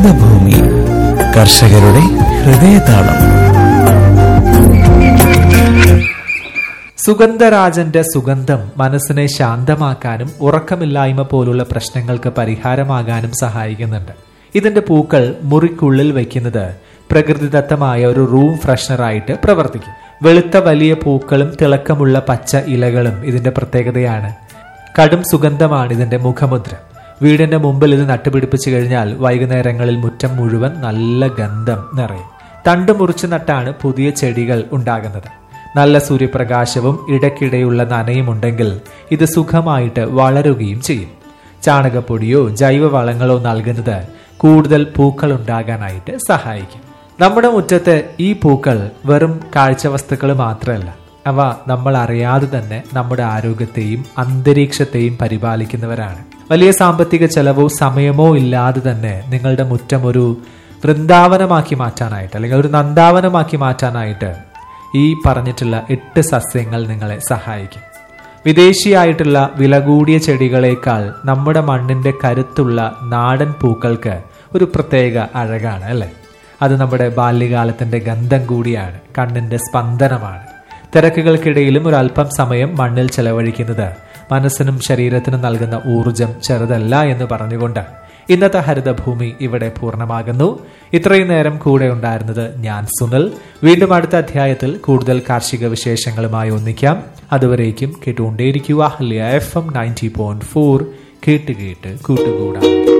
ഹരിതഭൂമി കർഷകരുടെ ഹൃദയതാളം സുഗന്ധരാജന്റെ സുഗന്ധം മനസ്സിനെ ശാന്തമാക്കാനും ഉറക്കമില്ലായ്മ പോലുള്ള പ്രശ്നങ്ങൾക്ക് പരിഹാരമാകാനും സഹായിക്കുന്നുണ്ട് ഇതിന്റെ പൂക്കൾ മുറിക്കുള്ളിൽ വയ്ക്കുന്നത് പ്രകൃതിദത്തമായ ഒരു റൂം ഫ്രഷ്നറായിട്ട് പ്രവർത്തിക്കും വെളുത്ത വലിയ പൂക്കളും തിളക്കമുള്ള പച്ച ഇലകളും ഇതിന്റെ പ്രത്യേകതയാണ് കടും സുഗന്ധമാണ് ഇതിന്റെ മുഖമുദ്ര വീടിന്റെ മുമ്പിൽ ഇത് നട്ടുപിടിപ്പിച്ചു കഴിഞ്ഞാൽ വൈകുന്നേരങ്ങളിൽ മുറ്റം മുഴുവൻ നല്ല ഗന്ധം നിറയും തണ്ട് മുറിച്ചു നട്ടാണ് പുതിയ ചെടികൾ ഉണ്ടാകുന്നത് നല്ല സൂര്യപ്രകാശവും ഇടയ്ക്കിടെയുള്ള നനയും ഉണ്ടെങ്കിൽ ഇത് സുഖമായിട്ട് വളരുകയും ചെയ്യും ചാണകപ്പൊടിയോ ജൈവവളങ്ങളോ നൽകുന്നത് കൂടുതൽ പൂക്കൾ ഉണ്ടാകാനായിട്ട് സഹായിക്കും നമ്മുടെ മുറ്റത്ത് ഈ പൂക്കൾ വെറും കാഴ്ചവസ്തുക്കൾ മാത്രമല്ല അവ നമ്മൾ അറിയാതെ തന്നെ നമ്മുടെ ആരോഗ്യത്തെയും അന്തരീക്ഷത്തെയും പരിപാലിക്കുന്നവരാണ് വലിയ സാമ്പത്തിക ചെലവോ സമയമോ ഇല്ലാതെ തന്നെ നിങ്ങളുടെ മുറ്റം ഒരു വൃന്ദാവനമാക്കി മാറ്റാനായിട്ട് അല്ലെങ്കിൽ ഒരു നന്ദാവനമാക്കി മാറ്റാനായിട്ട് ഈ പറഞ്ഞിട്ടുള്ള എട്ട് സസ്യങ്ങൾ നിങ്ങളെ സഹായിക്കും വിദേശിയായിട്ടുള്ള വില കൂടിയ ചെടികളേക്കാൾ നമ്മുടെ മണ്ണിന്റെ കരുത്തുള്ള നാടൻ പൂക്കൾക്ക് ഒരു പ്രത്യേക അഴകാണ് അല്ലേ അത് നമ്മുടെ ബാല്യകാലത്തിന്റെ ഗന്ധം കൂടിയാണ് കണ്ണിന്റെ സ്പന്ദനമാണ് തിരക്കുകൾക്കിടയിലും ഒരു അല്പം സമയം മണ്ണിൽ ചെലവഴിക്കുന്നത് മനസ്സിനും ശരീരത്തിനും നൽകുന്ന ഊർജം ചെറുതല്ല എന്ന് പറഞ്ഞുകൊണ്ട് ഇന്നത്തെ ഹരിതഭൂമി ഇവിടെ പൂർണ്ണമാകുന്നു ഇത്രയും നേരം കൂടെ ഉണ്ടായിരുന്നത് ഞാൻ സുനിൽ വീണ്ടും അടുത്ത അധ്യായത്തിൽ കൂടുതൽ കാർഷിക വിശേഷങ്ങളുമായി ഒന്നിക്കാം അതുവരേക്കും കേട്ടുകൊണ്ടേയിരിക്കുക ഹല്യ F M ninety point four കേട്ട് കേട്ട് കൂട്ടുകൂടാം